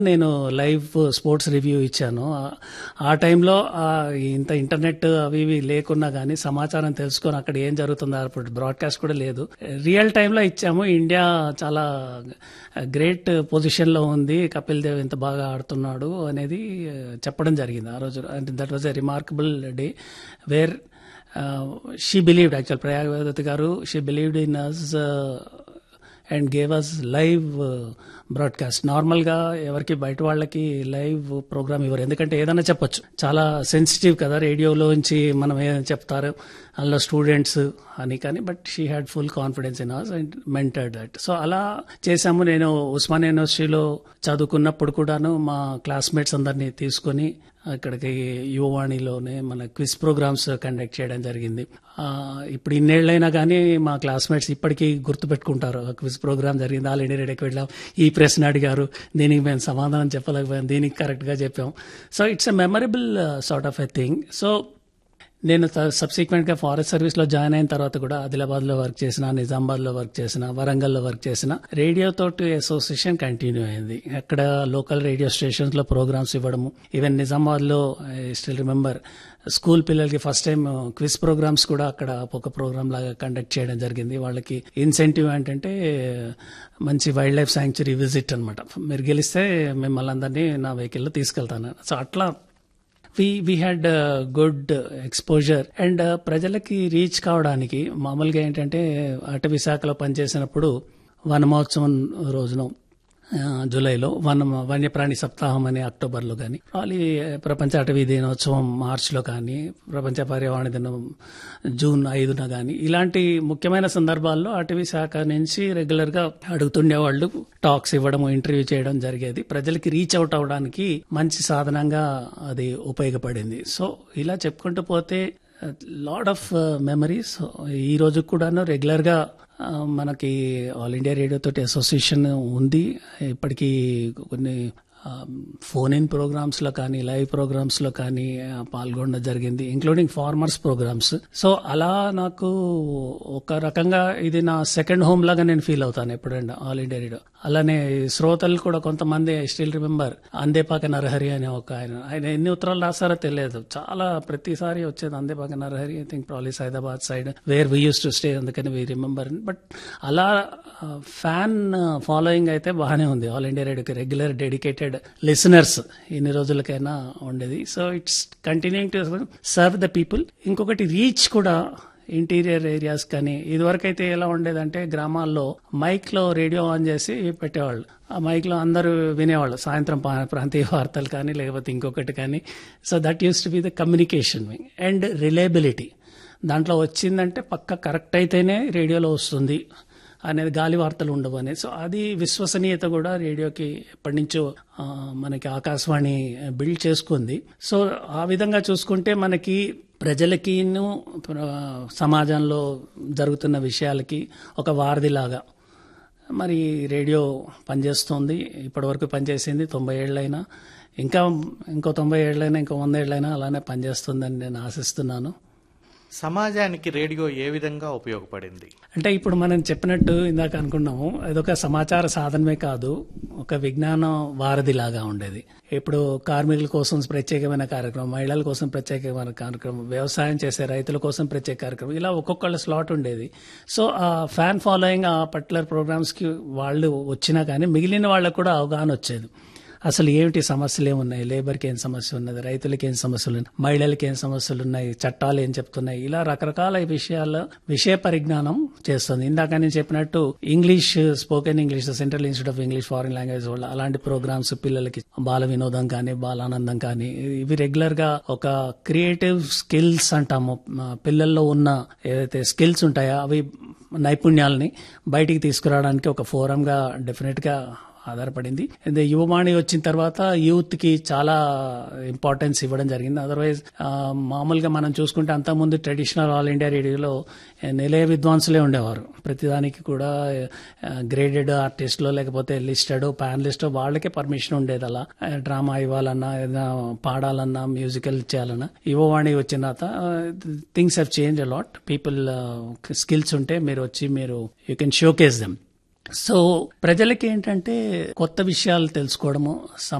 నేను live sports review ఇచ్చాను ఆ- ఆ టైంలో ఆ ఇంత ఇంటర్నెట్ అవి ఇవి లేకున్నా కానీ సమాచారం తెలుసుకొని అక్కడ ఏం జరుగుతుందో అప్పుడు బ్రాడ్కాస్ట్ కూడా లేదు రియల్ టైంలో ఇచ్చాము ఇండియా చాలా గ్రేట్ పొజిషన్ లో ఉంది కపిల్ దేవ్ ఇంత బాగా ఆడుతున్నాడు అనేది ఆ, చెప్పడం జరిగింది ఆ రోజు that was a remarkable day where she believed actual Prayag Vedathi గారు she believed in us and gave us live broadcast normal గా ఎవరికి బయట వాళ్ళకి లైవ్ ప్రోగ్రామ్ ఇవ్వరు ఎందుకంటే ఏదైనా చెప్పొచ్చు చాలా సెన్సిటివ్ కదా రేడియోలోంచి మనం ఏదైనా చెప్తారు అందులో స్టూడెంట్స్ అని కానీ but she had full confidence in us and mentored that so అలా చేశాము నేను ఉస్మాన్ యూనివర్సిటీలో చదువుకున్నప్పుడు కూడాను మా క్లాస్మేట్స్ అందరినీ తీసుకొని అక్కడికి యువవాణిలోనే మన క్విజ్ ప్రోగ్రామ్స్ కండక్ట్ చేయడం జరిగింది ఆ, ఇప్పుడు ఇన్నేళ్లైనా కానీ మా క్లాస్మేట్స్ ఇప్పటికీ గుర్తుపెట్టుకుంటారు క్విజ్ ప్రోగ్రామ్ జరిగింది ఆల్ ఇండియా రేడియోకి వెళ్ళాం ఈ ప్రశ్న అడిగారు దీనికి మేము సమాధానం చెప్పలేకపోయాం దీనికి కరెక్ట్ గా చెప్పాం so it's a memorable sort of a thing so నేను సబ్సిక్వెంట్ గా ఫారెస్ట్ సర్వీస్ లో జాయిన్ అయిన తర్వాత కూడా ఆదిలాబాద్ లో వర్క్ చేసిన నిజామాబాద్ లో వర్క్ చేసిన వరంగల్ లో వర్క్ చేసిన రేడియో తోటి అసోసియేషన్ కంటిన్యూ అయింది అక్కడ లోకల్ రేడియో స్టేషన్స్ లో ప్రోగ్రామ్స్ ఇవ్వడము ఈవెన్ నిజామాబాద్ లో స్టిల్ రిమెంబర్ స్కూల్ పిల్లలకి ఫస్ట్ టైం క్విజ్ ప్రోగ్రామ్స్ కూడా అక్కడ ఒక ప్రోగ్రామ్ లాగా కండక్ట్ చేయడం జరిగింది వాళ్ళకి ఇన్సెంటివ్ ఏంటంటే మంచి వైల్డ్ లైఫ్ శాంక్చురీ విజిట్ అనమాట మీరు గెలిస్తే మిమ్మల్ని అందరినీ నా వెహికల్లో తీసుకెళ్తాను సో అట్లా we we had good exposure and ప్రజలకి రీచ్ కావడానికి మామూలుగా ఏంటంటే అటవీ శాఖలో పనిచేసినప్పుడు వనమహోత్సవం రోజున ఆ, జూలైలో వన వన్యప్రాణి సప్తాహం అని అక్టోబర్లో కానీ వాళ్ళు ప్రపంచ అటవీ దినోత్సవం మార్చిలో కానీ ప్రపంచ పర్యావరణ దినం జూన్ ఐదున కానీ ఇలాంటి ముఖ్యమైన సందర్భాల్లో అటవీ శాఖ నుంచి రెగ్యులర్ గా అడుగుతుండేవాళ్ళు టాక్స్ ఇవ్వడం ఇంటర్వ్యూ చేయడం జరిగేది ప్రజలకి రీచ్ అవుట్ అవడానికి మంచి సాధనంగా అది ఉపయోగపడింది సో ఇలా చెప్పుకుంటూ పోతే లాడ్ ఆఫ్ మెమరీస్ ఈ రోజు కూడాను రెగ్యులర్ గా ఆ, మనకి ఆల్ ఇండియా రేడియో తోటి అసోసియేషన్ ఉంది ఇప్పటికీ కొన్ని ఫోన్ ఇన్ ప్రోగ్రామ్స్ లో కానీ లైవ్ ప్రోగ్రామ్స్ లో కానీ ఆ, పాల్గొనడం జరిగింది ఇంక్లూడింగ్ ఫార్మర్స్ ప్రోగ్రామ్స్ సో అలా నాకు ఒక రకంగా ఇది నా సెకండ్ హోమ్ లాగా నేను ఫీల్ అవుతాను ఎప్పుడైనా ఆల్ ఇండియా రేడియో అలానే శ్రోతలు కూడా కొంతమంది స్టిల్ రిమెంబర్ అందేపాక నరహరి అనే ఒక ఆయన ఆయన ఎన్ని ఉత్తరాలు రాస్తారో తెలియదు చాలా ప్రతిసారి వచ్చేది Andepaka Narahari I think probably Hyderabad side where we used to stay అందుకని వీ రిమెంబర్ బట్ అలా ఫ్యాన్ ఫాలోయింగ్ అయితే బాగానే ఉంది ఆల్ ఇండియా రేడియోకి రెగ్యులర్ డెడికేటెడ్ లిసనర్స్ ఎన్ని రోజులకైనా ఉండేది so it's continuing to serve the people ఇంకొకటి రీచ్ కూడా ఇంటీరియర్ ఏరియాస్ కానీ ఇదివరకైతే ఎలా ఉండేదంటే గ్రామాల్లో మైక్ లో రేడియో ఆన్ చేసి పెట్టేవాళ్ళు ఆ మైక్ లో అందరూ వినేవాళ్ళు సాయంత్రం పా- ప్రాంతీయ వార్తలు కానీ లేకపోతే ఇంకొకటి కానీ so that used to be the communication and reliability దాంట్లో వచ్చిందంటే పక్క కరెక్ట్ అయితేనే రేడియోలో వస్తుంది అనేది గాలి వార్తలు ఉండవు అనేది సో అది విశ్వసనీయత కూడా రేడియోకి ఎప్పటి నుంచో ఆ, మనకి ఆకాశవాణి బిల్డ్ చేసుకుంది సో ఆ విధంగా చూసుకుంటే మనకి ప్రజలకి సమాజంలో జరుగుతున్న విషయాలకి ఒక వారధిలాగా మరి రేడియో పనిచేస్తుంది ఇప్పటివరకు పనిచేసింది తొంభై ఏళ్ళైనా ఇంకా ఇంకో తొంభై ఏళ్ళైనా ఇంకో వంద ఏళ్ళైనా అలానే పనిచేస్తుందని నేను ఆశిస్తున్నాను సమాజానికి రేడియో ఏ విధంగా ఉపయోగపడింది అంటే ఇప్పుడు మనం చెప్పినట్టు ఇందాక అనుకున్నాము అదొక సమాచార సాధనమే కాదు ఒక విజ్ఞానం వారధి లాగా ఉండేది ఇప్పుడు కార్మికుల కోసం ప్రత్యేకమైన కార్యక్రమం మహిళల కోసం ప్రత్యేకమైన కార్యక్రమం వ్యవసాయం చేసే రైతుల కోసం ప్రత్యేక కార్యక్రమం ఇలా ఒక్కొక్కళ్ళ స్లాట్ ఉండేది సో ఆ ఫ్యాన్ ఫాలోయింగ్ ఆ పర్టికులర్ ప్రోగ్రామ్స్ కి వాళ్ళు వచ్చినా కానీ మిగిలిన వాళ్ళకు కూడా అవగాహన వచ్చేది అసలు ఏమిటి సమస్యలు ఏమున్నాయి లేబర్కి ఏం సమస్య ఉన్నది రైతులకి ఏం సమస్యలు ఉన్నాయి మహిళలకి ఏం సమస్యలు ఉన్నాయి చట్టాలు ఏం చెప్తున్నాయి ఇలా రకరకాల విషయాల్లో విషయ పరిజ్ఞానం చేస్తుంది ఇందాక నేను చెప్పినట్టు English spoken English central institute of English foreign language వాళ్ళు అలాంటి ప్రోగ్రామ్స్ పిల్లలకి బాల వినోదం కానీ బాలానందం కానీ ఇవి రెగ్యులర్ గా ఒక క్రియేటివ్ స్కిల్స్ అంటాము మా పిల్లల్లో ఉన్న ఏదైతే స్కిల్స్ ఉంటాయో అవి నైపుణ్యాలని బయటికి తీసుకురావడానికి ఒక ఫోరం గా డెఫినెట్ గా ఆధారపడింది ఇది యువవాణి వచ్చిన తర్వాత యూత్ కి చాలా ఇంపార్టెన్స్ ఇవ్వడం జరిగింది అదర్వైజ్ మామూలుగా మనం చూసుకుంటే అంతకుముందు ట్రెడిషనల్ ఆల్ ఇండియా రేడియోలో నిలయ విద్వాంసులే ఉండేవారు ప్రతిదానికి కూడా గ్రేడెడ్ ఆర్టిస్ట్లో లేకపోతే లిస్టెడ్ ప్యానలిస్ట్ వాళ్ళకే పర్మిషన్ ఉండేది అలా డ్రామా ఇవ్వాలన్నా ఏదైనా పాడాలన్నా మ్యూజికల్ చేయాలన్నా యువవాణి వచ్చిన తర్వాత things have change a lot people skills ఉంటే మీరు వచ్చి మీరు you can showcase them so ప్రజలకి ఏంటంటే కొత్త విషయాలు తెలుసుకోవడము